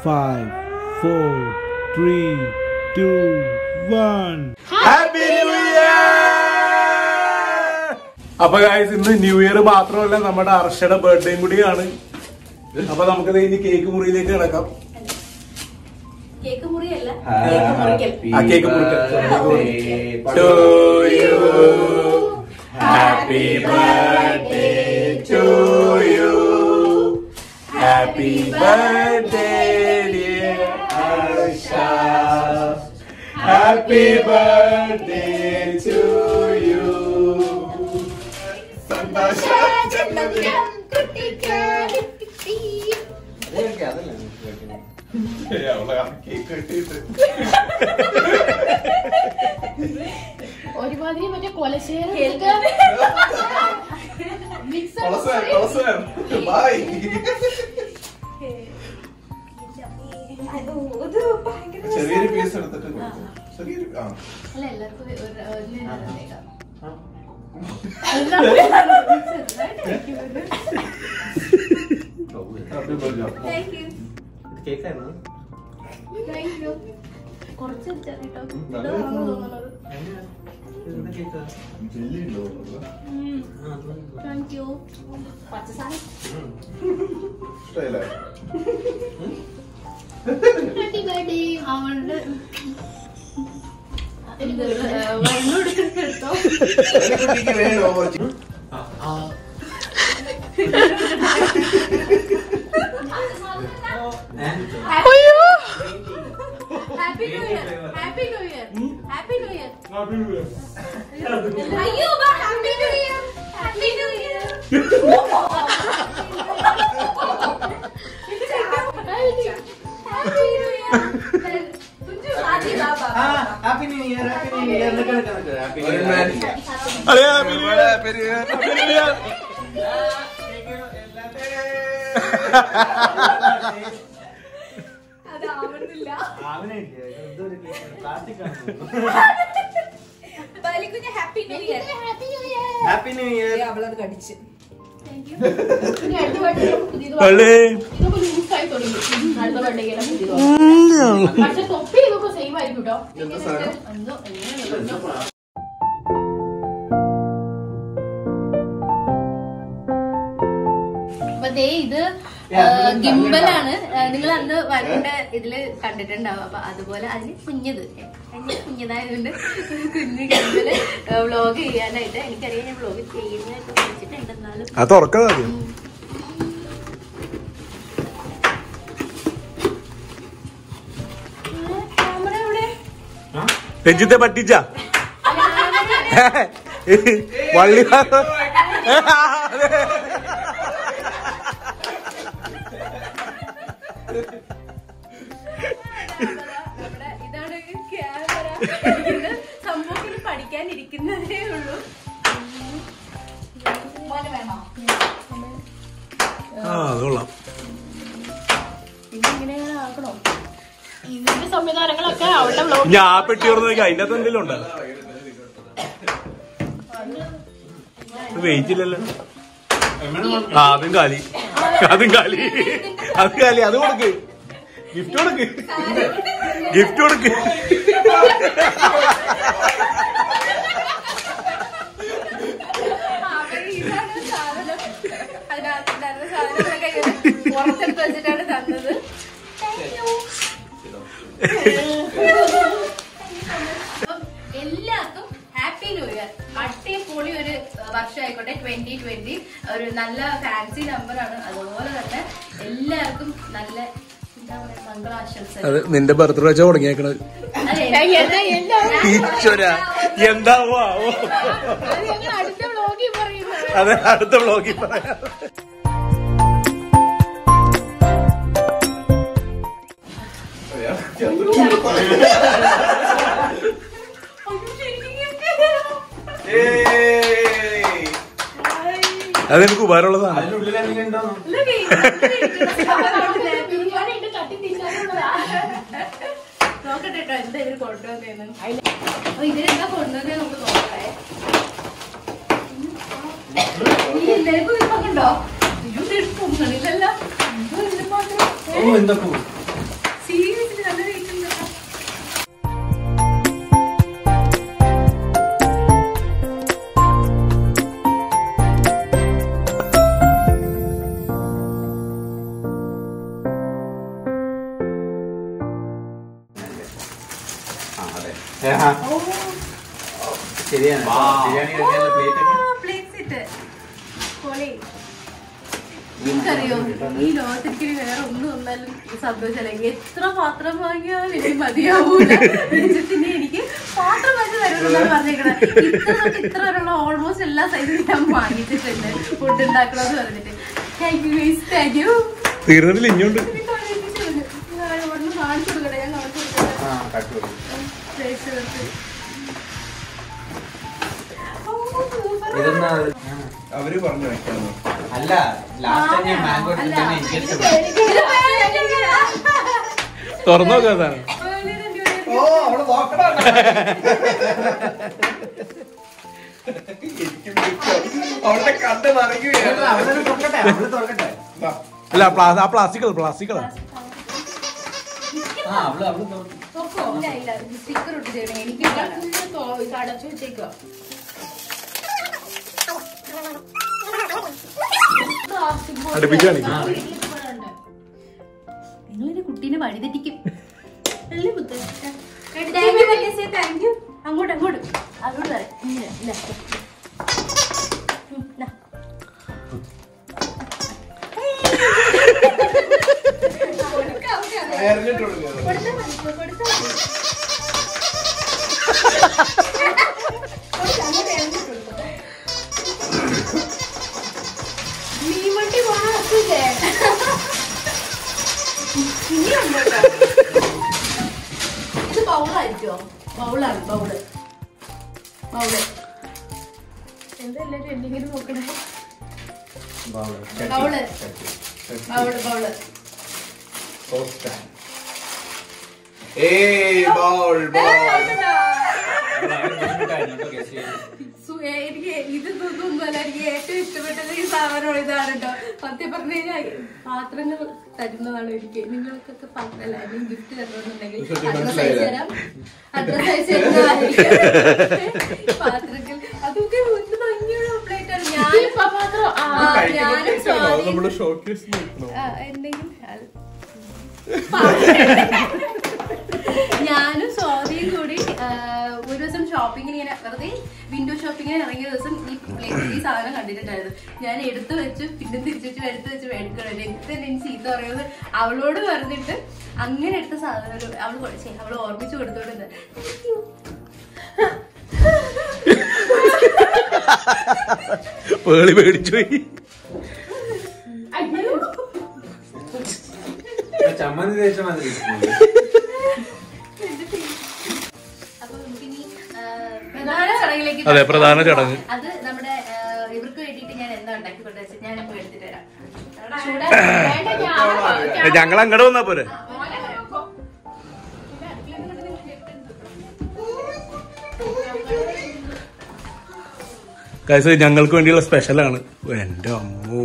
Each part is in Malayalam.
five, four, three, two, one. Happy new year അപ്പൊ ഗായ്സ് ഇന്ന് ന്യൂ ഇയർ മാത്രമല്ല നമ്മുടെ അർഷയുടെ ബർത്ത്ഡേയും കൂടിയാണ് അപ്പൊ നമുക്കത് ഇനി കേക്ക് മുറിയിലേക്ക് കിടക്കാം കേക്ക് മുറിയല്ല കേക്ക് മുറിക്കൽ ആ cake To you. Happy birthday to you. Happy birthday, dear Arsha. Happy birthday to you. ഒരുമാതിരി മറ്റേ കൊലശേരം മിക്സ് ചെറിയൊരു പീസ് എടുത്തിട്ട് കൊടുക്കും. ചെറിയൊരു ആ അല്ല എല്ലാവർക്കും ഒരു- ഒരു- ഒരു നേരം ഹാപ്പി ബർത്ത്ഡേ താങ്ക് യു കേക്കായിരുന്നു താങ്ക് യു കുറച്ച് വെച്ചാൽ കേട്ടോ നല്ല തോന്നുന്നത് എന്താ കേക്കാ ജെല്ലി ഉണ്ടോ താങ്ക് യു പച്ചസാര ഇഷ്ടമായില്ലേ ഹാപ്പി ബർത്ത്ഡേ അവളുടെ വണ്ണു എടുത്തിട്ടോ കുട്ടിക്ക് വേണോ കുറച്ച്? Happy new year happy new year happy new year അയ്യോ happy new year happy new year happy new year കുഞ്ചു ആദ്യം ബാബാ happy new year happy new year എന്നൊക്കെ നിൽക്കുന്നത് ഹാപ്പി ന്യൂ ഒരു ഇയർ man. അതെ happy new year. Happy new year. അത് ആവുന്നില്ല പ്ലാസ്റ്റിക് ബലിക്കുഞ്ഞ് happy new year happy new year happy new year അവളത് കടിച്ച് ഇനി അടുത്ത ബർത്ത്ഡേ പുതിയത് അല്ലേ? ഇതൊക്കെ ലൂസായി തുടങ്ങി അടുത്ത ബർത്ത്ഡേ പുതിയത് പക്ഷെ തൊപ്പി ഇതൊക്കെ സെയിം ആയിരിക്കും കേട്ടോ എന്താ സാധനം? എന്തോ എങ്ങനെയാണെന്നോ. അപ്പൊ ദേ ഇത് ഗിംബലാണ് നിങ്ങൾ അന്ന് വരേണ്ട ഇതില് കണ്ടിട്ടുണ്ടാവും അപ്പൊ അതുപോലെ അതിന് കുഞ്ഞത് അതിന് കുഞ്ഞതായതുകൊണ്ട് കുഞ്ഞ് ഗിംബല് വ്ളോഗ് ചെയ്യാനായിട്ട് എനിക്കറിയാം ഞാൻ വ്ളോഗ് ചെയ്യുന്നതൊക്കെ വിളിച്ചിട്ടുണ്ടെന്നാലും അത് തുറക്കാതെ ആദ്യം. ക്യാമറ എവിടെ രഞ്ജിത്തെ പറ്റിച്ച വള്ളി നമ്മുടെ ഇതാണ് ക്യാമറ ഇത് സംഭവം ഇത് പഠിക്കാനിരിക്കുന്നതേ ഉള്ളൂ മോനെ വേണോ ആ അത് കൊള്ളാം ഇത് ഇങ്ങനെ ആക്കണോ ഇതിന്റെ സംവിധാനങ്ങളൊക്കെ അവളുടെ വ്ളോഗ് ഞാൻ ആ പെട്ടി തുറന്ന് നോക്കി അതിന്റെ അകത്ത് എന്തെങ്കിലും ഉണ്ടോ വെയിറ്റ് ഇല്ലല്ലോ ആ അതും കാലി അതും കാലി അത് കാലി അത് കൊടുക്ക് ഗിഫ്റ്റ് കൊടുക്ക് ഗിഫ്റ്റ് കൊടുക്ക് ഇതാണ് സാധനം അതിനകത്തുണ്ടായിരുന്ന സാധനങ്ങളൊക്കെ ഇങ്ങനെ പുറത്തെടുത്ത് വെച്ചിട്ടാണ് തന്നത് അപ്പം എല്ലാവർക്കും ഹാപ്പി ന്യൂ ഇയർ അടിപൊളി ഒരു വർഷമായിക്കോട്ടെ ട്വന്റി ട്വന്റി ഒരു നല്ല ഫാൻസി നമ്പറാണ് അതുപോലെ തന്നെ എല്ലാവർക്കും നല്ല എന്താ പറയാ മംഗളാശംസകൾ അത് നിന്റെ ബർത്ത്ഡേ വെച്ചാ തുടങ്ങിയേക്കണത് ഈശ്വര എന്താവോ ആവോ അടുത്ത വ്ളോഗിൽ പറയുന്നത് അതെ അടുത്ത ബ്ലോഗിൽ പറയാം അതെനിക്ക് ഉപകാരമുള്ളതാണ് അതിനുള്ളിൽ എന്തെങ്കിലും ഉണ്ടോ ബിരിയാണി തട്ടി തിന്നാനുള്ളതാ നോക്കട്ടെ കേട്ടോ എന്താ ഇവര് കൊണ്ടുവന്നേന്ന് അപ്പൊ ഇതിലെന്താ കൊണ്ടുവന്നേ നമുക്ക് നോക്കട്ടെ ഈ എല്ലാവർക്കും ഇപ്പൊ കണ്ടോ ഇത് പൊങ്ങണില്ലല്ലോ എന്തോ ഇതിന് മാത്രം ഓ എന്താ പൂ ശരിയാണ് ബിരിയാണി കഴിക്കാനുള്ള പ്ലേറ്റ് ഒക്കെ പ്ലേറ്റ് സെറ്റ് പൊളി നിനക്കറിയോ ഈ ലോകത്തിരിക്കൽ വേറെ ഒന്നും വന്നാലും സന്തോഷമല്ല എത്ര പാത്രം വാങ്ങിയാലും എനിക്ക് മതിയാവൂല പിന്നെ എനിക്ക് പാത്രം വാങ്ങി തരുമെന്നാണ് പറഞ്ഞേക്കണത് ഇത്ര തൊട്ട് ഇത്ര വരെയുള്ള ഓൾമോസ്റ്റ് എല്ലാ സൈസും ഞാൻ വാങ്ങിച്ചിട്ടുണ്ട് ഫുഡ് ഉണ്ടാക്കണമെന്ന് പറഞ്ഞിട്ട് thank you guys thank you തീർന്നിട്ടില്ല ഇനിയുണ്ട് കാണിച്ചു കൊടുക്കട്ടെ ഞാൻ കാണിച്ചു കൊടുക്കട്ടെ ആ കട്ട് കൊടുക്കും Place എടുത്ത്. ഓ, super. ഇതൊന്നും അത് അവര് പറഞ്ഞു വെക്കാന്ന് അല്ല ലാസ്റ്റ് ഞാൻ മാംഗോ അല്ല, തന്നെ എനിക്ക് ഇത് ഇഷ്ടപ്പെട്ടു പേടിക്കണ്ട. ഇത് പേടിക്കണ്ട. തുറന്നു നോക്കാതാണ് ഓ അവിടെ നോക്കണ അവിടെ കണ്ട് നിറയ്ക്കുകയാണ് അവള് തുറക്കട്ടെ അവള് തുറക്കട്ടെ അല്ല പ്ലാ- ആ പ്ലാസ്റ്റിക് പ്ലാസ്റ്റിക്കലാ ആ അവള് അവള് തുറക്കും തുറക്കോ? ഇല്ല, ഇല്ല. ഇത് sticker ഒട്ടിച്ചേക്കണേ. എനിക്ക് ഇത് അടച്ചു വെച്ചേക്കുവാ. Plastic bottle. അടുപ്പിച്ച് കാണിക്ക്. ആ, വീട്ടിലിപ്പോ ഇവിടെ ഉണ്ട്. നിങ്ങളെന്റെ കുട്ടീനെ വഴിതെറ്റിക്കും അല്ലേ മുത്തേ? Thank you, വല്യച്ഛേ, thank you. അങ്ങോട്ട് അങ്ങോട്ട് അങ്ങോട്ട് തരാം ഇങ്ങനെ ഇല്ല ഉം, ഇതാ. എറിഞ്ഞിട്ട് കൊടുക്കുക കൊടുത്താ മതി, കൊടുത്താ മതി. കൊടുത്താ, അങ്ങോട്ട് ഇറങ്ങി കൊടുത്തോ. മീൻവണ്ടി പോണ ബസ്സില്ലേ? ഇനിയുണ്ട് കേട്ടോ. ഇത് ബൗളായിരിക്കോ ബൗളാണ് ബൗള് ബൗള് എന്തെല്ലാരും എന്തെങ്കിലും നോക്കണേ ബൗള് ബൗള് ബൗള് ബൗള് ഏയ് ബോൾ ബോൾ സു- ഏ- എനിക്ക് ഇത് ഇതൊന്നുമല്ല എനിക്ക് ഏറ്റവും ഇഷ്ടപ്പെട്ടത് ഈ സാധനം ഇതാണ് കേട്ടോ സത്യം പറഞ്ഞു കഴിഞ്ഞാൽ പാത്രങ്ങൾ തരുന്നതാണ് എനിക്ക് നിങ്ങൾക്കൊക്കെ പാത്രമല്ല ഐ മീൻ ഗിഫ്റ്റ് തരണമെന്നുണ്ടെങ്കിൽ അഡ്രസ് അയച്ചു തരാം അഡ്രസ് അയച്ചു തരുന്നതായിരിക്കും പാത്രങ്ങൾ അതൊക്കെ ഒരു ഭംഗിയുള്ള പ്ലേറ്റ് ആണ് ഞാനും പാത്രം ആ, ഞാനും സ്വാതിയും നമ്മള് ഷോക്കേസ് നോക്കണം ആ, എന്തെങ്കിലും അത് ഞാനും സ്വാതിയും കൂടി ആ, ഒരു ദിവസം ഷോപ്പിങ്ങിന് ഇങ്ങനെ വെറുതെ വിൻഡോ ഷോപ്പിങ്ങിന് ഇറങ്ങിയ ദിവസം ഈ പ്ലേറ്റ് ഈ സാധനം കണ്ടിട്ടുണ്ടായിരുന്നു ഞാൻ എടുത്തു വെച്ച് പിന്നെ തിരിച്ചു വെച്ച് എടുത്തു വെച്ച് മേടിക്കണം എനിക്ക് തന്നെ എനിക്ക് ചീത്ത പറയുന്നത് അവളോട് പറഞ്ഞിട്ട് അങ്ങനെ എടുത്ത സാധനം ഒരു അവള് കൊടുത്തേ അവള് ഓർമ്മിച്ചു കൊടുത്തോണ്ട് പേളി പേടിച്ചു പോയി ചമ്മന്തി തേച്ച മാതിരി അപ്പൊ നമുക്കിനി ആ, പ്രധാന ചടങ്ങിലേക്ക് അതെ, കടക്കാം. പ്രധാന ചടങ്ങ്. അത് നമ്മുടെ ആ, ഇവർക്ക് വേണ്ടിയിട്ട് ഞാൻ എന്താ ഉണ്ടാക്കി കൊണ്ടുവച്ചത് ഞാൻ ഇപ്പൊ എടുത്തിട്ട് വരാം ചൂടാ- വേണ്ട, ഞാൻ- ഞങ്ങൾ അങ്ങോട്ട് വന്നാ പോരെ കാശ് ഞങ്ങൾക്ക് വേണ്ടിയുള്ള സ്പെഷ്യലാണ് എന്റെ അമ്മോ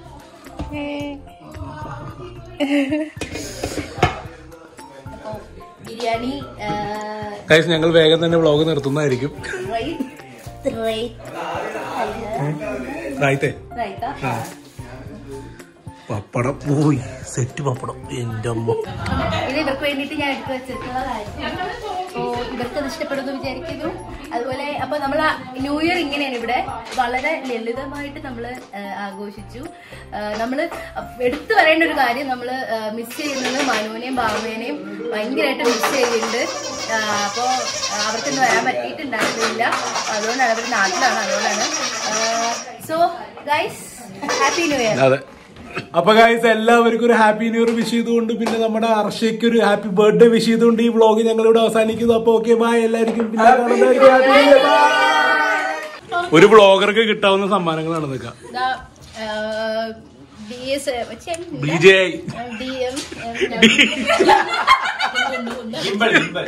അപ്പൊ ബിരിയാണി ആ, കാശ് ഞങ്ങൾ വേഗം തന്നെ വ്ളോഗ് നിർത്തുന്നതായിരിക്കും റൈ- റൈ- റായിത്തെ റൈത്ത. ആ. പപ്പടം പോയി സെറ്റ് പപ്പടം എന്റെ അമ്മ ഇത് ഇവർക്ക് വേണ്ടിയിട്ട് ഞാൻ എടുത്തു വെച്ചിട്ടുള്ള കാര്യം അപ്പോ ഇവർക്ക് അത് ഇഷ്ടപ്പെടുന്നു വിചാരിക്കുന്നു അതുപോലെ അപ്പൊ നമ്മൾ ന്യൂ ഇയർ ഇങ്ങനെയാണ് ഇവിടെ വളരെ ലളിതമായിട്ട് നമ്മൾ ആഘോഷിച്ചു നമ്മൾ എടുത്തു പറയേണ്ട ഒരു കാര്യം നമ്മൾ മിസ് ചെയ്യുന്നത് മനുവിനെയും ഭാവനേനെയും ഭയങ്കരമായിട്ട് മിസ് ചെയ്യുന്നുണ്ട് അപ്പോൾ അവർക്കൊന്നും വരാൻ പറ്റിയിട്ടുണ്ടായിരുന്നില്ല അതുകൊണ്ടാണ് അവർ നാട്ടിലാണ് അതുകൊണ്ടാണ് so guys happy new year അതെ അപ്പൊ ഗായ്സ് എല്ലാവർക്കും ഒരു ഹാപ്പി ന്യൂ ഇയർ വിഷ് ചെയ്തുകൊണ്ട് പിന്നെ നമ്മുടെ അർഷയ്ക്ക് ഒരു ഹാപ്പി ബർത്ത്ഡേ വിഷ് ചെയ്തുകൊണ്ട് ഈ വ്ളോഗ് ഞങ്ങൾ ഇവിടെ അവസാനിക്കുന്നു അപ്പൊ ഓക്കെ ബായ് എല്ലാവർക്കും പിന്നെ കാണുന്നതായിരിക്കും. Happy New Year. Bye. ഒരു വ്ളോഗർക്ക് കിട്ടാവുന്ന സമ്മാനങ്ങളാണ് നിൽക്കുക D S B J D M gimbal gimbal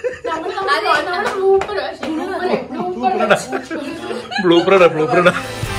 blueprint blue print